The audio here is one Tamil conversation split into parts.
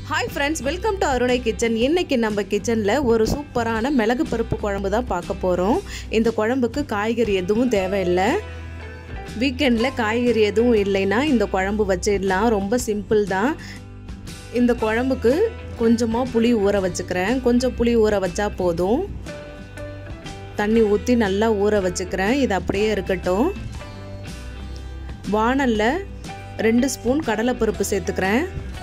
hi friends welcome to Arunai kitchen இன்னைக்கு நம்ம கிச்சனில் ஒரு சூப்பரான மிளகு பருப்பு குழம்பு தான் பார்க்க போகிறோம் இந்த குழம்புக்கு காய்கறி எதுவும் தேவையில்லை வீக்கெண்டில் காய்கறி எதுவும் இல்லைன்னா இந்த குழம்பு வச்சிடலாம் ரொம்ப சிம்பிள் தான் இந்த குழம்புக்கு கொஞ்சமாக புளி ஊற வச்சுக்கிறேன் கொஞ்சம் புளி ஊற வச்சா போதும் தண்ணி ஊற்றி நல்லா ஊற வச்சுக்கிறேன் இது அப்படியே இருக்கட்டும் வானலில் ரெண்டு ஸ்பூன் கடலைப்பருப்பு சேர்த்துக்கிறேன்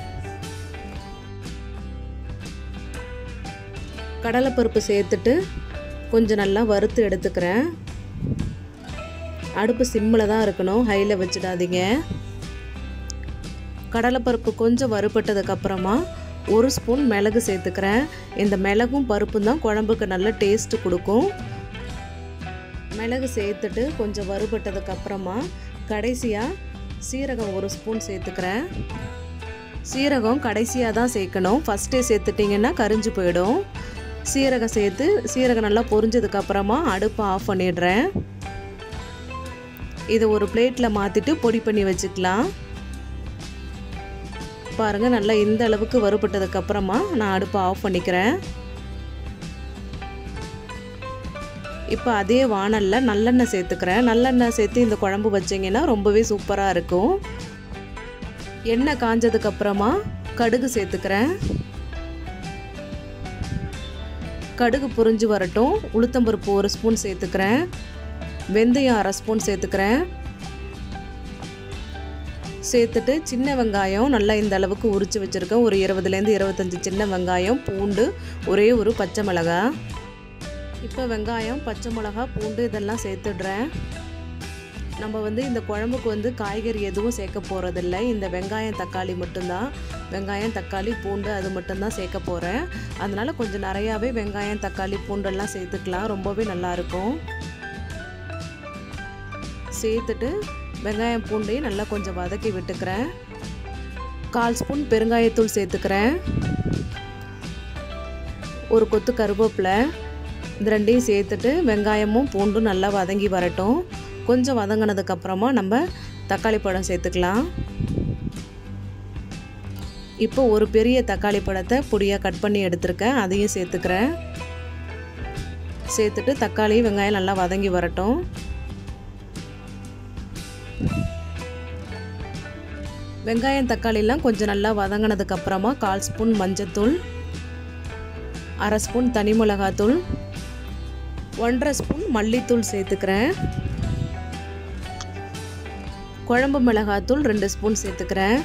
கடலைப்பருப்பு சேர்த்துட்டு கொஞ்சம் நல்லா வறுத்து எடுத்துக்கிறேன் அடுப்பு சிம்மில் தான் இருக்கணும் ஹையில் வச்சிடாதீங்க கடலைப்பருப்பு கொஞ்சம் வறுபட்டதுக்கப்புறமா ஒரு ஸ்பூன் மிளகு சேர்த்துக்கிறேன் இந்த மிளகும் பருப்பும் தான் குழம்புக்கு நல்ல டேஸ்ட்டு கொடுக்கும் மிளகு சேர்த்துட்டு கொஞ்சம் வறுபட்டதுக்கப்புறமா கடைசியாக சீரகம் ஒரு ஸ்பூன் சேர்த்துக்கிறேன் சீரகம் கடைசியாக தான் சேர்க்கணும் ஃபஸ்ட்டே சேர்த்துட்டிங்கன்னா கரிஞ்சு போயிடும் சீரகம் சேர்த்து சீரகம் நல்லா பொரிஞ்சதுக்கப்புறமா அடுப்பை ஆஃப் பண்ணிடுறேன் இதை ஒரு பிளேட்டில் மாற்றிட்டு பொடி பண்ணி வச்சுக்கலாம் பாருங்கள் நல்லா இந்த அளவுக்கு வறுபட்டதுக்கப்புறமா நான் அடுப்பை ஆஃப் பண்ணிக்கிறேன் இப்போ அதே வானலில் நல்லெண்ணெய் சேர்த்துக்கிறேன் நல்லெண்ணெய் சேர்த்து இந்த குழம்பு வச்சிங்கன்னா ரொம்பவே சூப்பராக இருக்கும் எண்ணெய் காஞ்சதுக்கப்புறமா கடுகு சேர்த்துக்கிறேன் கடுகு புரிஞ்சு வரட்டும் உளுத்தம்பருப்பு ஒரு ஸ்பூன் சேர்த்துக்கிறேன் வெந்தயம் அரை ஸ்பூன் சேர்த்துக்கிறேன் சேர்த்துட்டு சின்ன வெங்காயம் நல்லா இந்த அளவுக்கு உரித்து வச்சுருக்கேன் ஒரு இருபதுலேருந்து இருபத்தஞ்சி சின்ன வெங்காயம் பூண்டு ஒரே ஒரு பச்சை மிளகா இப்போ வெங்காயம் பச்சை மிளகா பூண்டு இதெல்லாம் சேர்த்துடுறேன் நம்ம வந்து இந்த குழம்புக்கு வந்து காய்கறி எதுவும் சேர்க்க போகிறதில்ல இந்த வெங்காயம் தக்காளி மட்டும்தான் வெங்காயம் தக்காளி பூண்டு அது மட்டும்தான் சேர்க்க போகிறேன் அதனால் கொஞ்சம் நிறையாவே வெங்காயம் தக்காளி பூண்டெல்லாம் சேர்த்துக்கலாம் ரொம்பவே நல்லாயிருக்கும் சேர்த்துட்டு வெங்காயம் பூண்டையும் நல்லா கொஞ்சம் வதக்கி விட்டுக்கிறேன் கால் ஸ்பூன் பெருங்காயத்தூள் சேர்த்துக்கிறேன் ஒரு கொத்து கருவேப்பிலை இந்த ரெண்டையும் சேர்த்துட்டு வெங்காயமும் பூண்டும் நல்லா வதங்கி வரட்டும் கொஞ்சம் வதங்கினதுக்கப்புறமா நம்ம தக்காளி பழம் சேர்த்துக்கலாம் இப்போ ஒரு பெரிய தக்காளி பழத்தை பொடியாக கட் பண்ணி எடுத்திருக்கேன் அதையும் சேர்த்துக்கிறேன் சேர்த்துட்டு தக்காளி வெங்காயம் நல்லா வதங்கி வரட்டும் வெங்காயம் தக்காளிலாம் கொஞ்சம் நல்லா வதங்கினதுக்கப்புறமா கால் ஸ்பூன் மஞ்சத்தூள் அரை ஸ்பூன் தனி மிளகாத்தூள் ஒன்றரை ஸ்பூன் மல்லித்தூள் சேர்த்துக்கிறேன் குழம்பு மிளகாத்தூள் ரெண்டு ஸ்பூன் சேர்த்துக்கிறேன்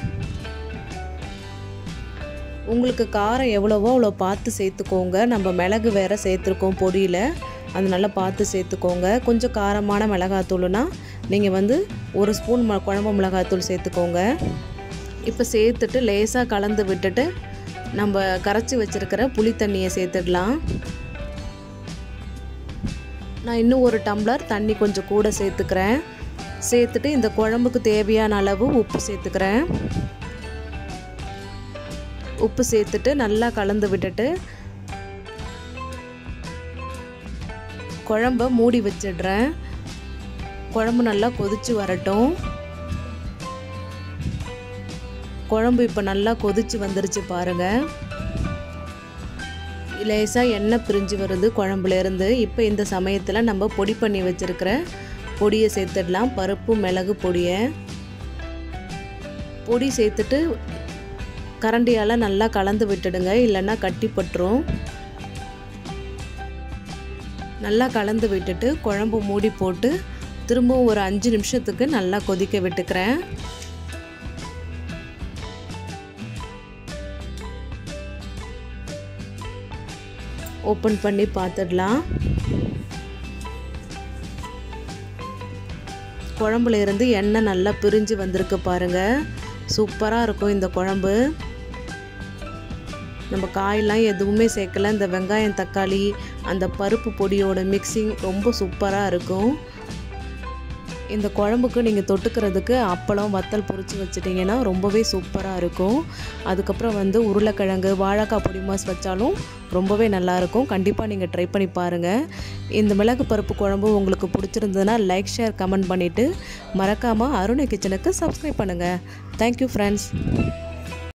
உங்களுக்கு காரம் எவ்வளவோ அவ்வளோ பார்த்து சேர்த்துக்கோங்க நம்ம மிளகு வேறு சேர்த்துருக்கோம் பொடியில் அதனால பார்த்து சேர்த்துக்கோங்க கொஞ்சம் காரமான மிளகாத்தூள்னா நீங்கள் வந்து ஒரு ஸ்பூன் ம குழம்பு மிளகாத்தூள் சேர்த்துக்கோங்க இப்போ சேர்த்துட்டு லேசாக கலந்து விட்டுட்டு நம்ம கரைச்சி வச்சுருக்கிற புளி தண்ணியை சேர்த்துடலாம் நான் இன்னும் ஒரு டம்ளர் தண்ணி கொஞ்சம் கூட சேர்த்துக்கிறேன் சேர்த்துட்டு இந்த குழம்புக்கு தேவையான அளவு உப்பு சேர்த்துக்கிறேன் உப்பு சேர்த்துட்டு நல்லா கலந்து விட்டுட்டு குழம்ப மூடி வச்சிடுறேன் குழம்பு நல்லா கொதிச்சு வரட்டும் குழம்பு இப்போ நல்லா கொதிச்சு வந்துருச்சு பாருங்கள் லேசாக எண்ணெய் பிரிஞ்சு வருது குழம்புலேருந்து இப்போ இந்த சமயத்தில் நம்ம பொடி பண்ணி வச்சுருக்கிற பொடியை சேர்த்துடலாம் பருப்பு மிளகு பொடியை பொடி சேர்த்துட்டு கரண்டியால் நல்லா கலந்து விட்டுடுங்க இல்லைன்னா கட்டி பட்டுரும் நல்லா கலந்து விட்டுட்டு குழம்பு மூடி போட்டு திரும்பவும் ஒரு அஞ்சு நிமிஷத்துக்கு நல்லா கொதிக்க விட்டுக்கிறேன் ஓப்பன் பண்ணி பார்த்துடலாம் குழம்புல இருந்து எண்ணெய் நல்லா பிரிஞ்சு வந்திருக்கு பாருங்கள் சூப்பராக இருக்கும் இந்த குழம்பு நம்ம காயெல்லாம் எதுவுமே சேர்க்கல இந்த வெங்காயம் தக்காளி அந்த பருப்பு பொடியோட மிக்சிங் ரொம்ப சூப்பராக இருக்கும் இந்த குழம்புக்கு நீங்கள் தொட்டுக்கிறதுக்கு அப்பளம் வத்தல் பொரிச்சு வச்சிட்டிங்கன்னா ரொம்பவே சூப்பராக இருக்கும் அதுக்கப்புறம் வந்து உருளைக்கிழங்கு வாழைக்காய் பொடி மாஸ் வச்சாலும் ரொம்பவே நல்லாயிருக்கும் கண்டிப்பாக நீங்கள் ட்ரை பண்ணி பாருங்கள் இந்த மிளகு பருப்பு குழம்பு உங்களுக்கு பிடிச்சிருந்ததுன்னா லைக் ஷேர் கமெண்ட் பண்ணிவிட்டு மறக்காமல் அருணை கிச்சனுக்கு சப்ஸ்கிரைப் பண்ணுங்கள் தேங்க்யூ ஃப்ரெண்ட்ஸ்